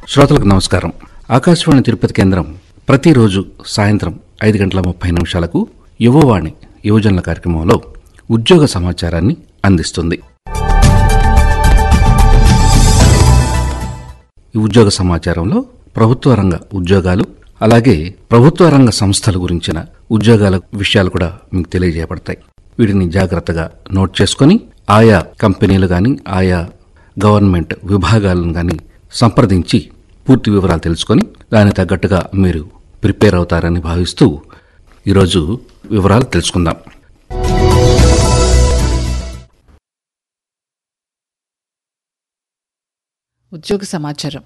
శ్రోతలకు నమస్కారం ఆకాశవాణి తిరుపతి కేంద్రం ప్రతిరోజు సాయంత్రం ఐదు గంటల ముప్పై నిమిషాలకు యువవాణి యువజనుల కార్యక్రమంలో ఉద్యోగ సమాచారాన్ని అందిస్తుంది ఈ ఉద్యోగ సమాచారంలో ప్రభుత్వ రంగ ఉద్యోగాలు అలాగే ప్రభుత్వ రంగ సంస్థల గురించిన ఉద్యోగాల విషయాలు కూడా మీకు తెలియజేయబడతాయి వీటిని జాగ్రత్తగా నోట్ చేసుకొని ఆయా కంపెనీలు కానీ ఆయా గవర్నమెంట్ విభాగాలను కానీ సంప్రదించి పూర్తి వివరాలు తెలుసుకొని దానికి తగ్గట్టుగా మీరు ప్రిపేర్ అవుతారని భావిస్తూ ఈరోజు వివరాలు తెలుసుకుందాం ఉద్యోగ సమాచారం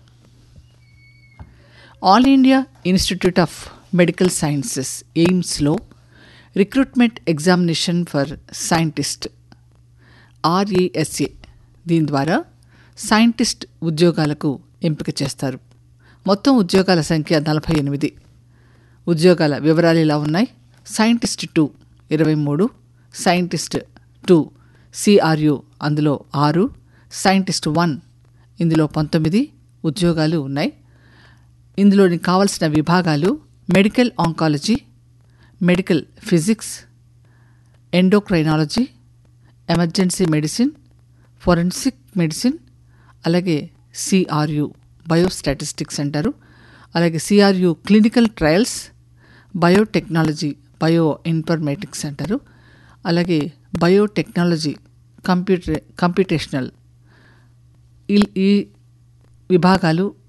All India Institute of Medical Sciences ఎయిమ్స్లో recruitment examination for scientist RASA దీని ద్వారా సైంటిస్ట్ ఉద్యోగాలకు ఎంపిక చేస్తారు మొత్తం ఉద్యోగాల సంఖ్య నలభై ఎనిమిది ఉద్యోగాల వివరాలు ఇలా ఉన్నాయి సైంటిస్ట్ టూ ఇరవై మూడు సైంటిస్ట్ టూ సిఆర్యు అందులో ఆరు సైంటిస్ట్ వన్ ఇందులో పంతొమ్మిది ఉద్యోగాలు ఉన్నాయి ఇందులోని కావలసిన విభాగాలు medical oncology medical physics endocrinology emergency medicine forensic medicine అలాగే సిఆర్యు బయోస్టాటిస్టిక్స్ అంటారు అలాగే CRU clinical trials biotechnology bio informatics అంటారు అలాగే బయోటెక్నాలజీ కంప్యూటర్ కంప్యూటేషనల్ ఈ ఈ విభాగాలు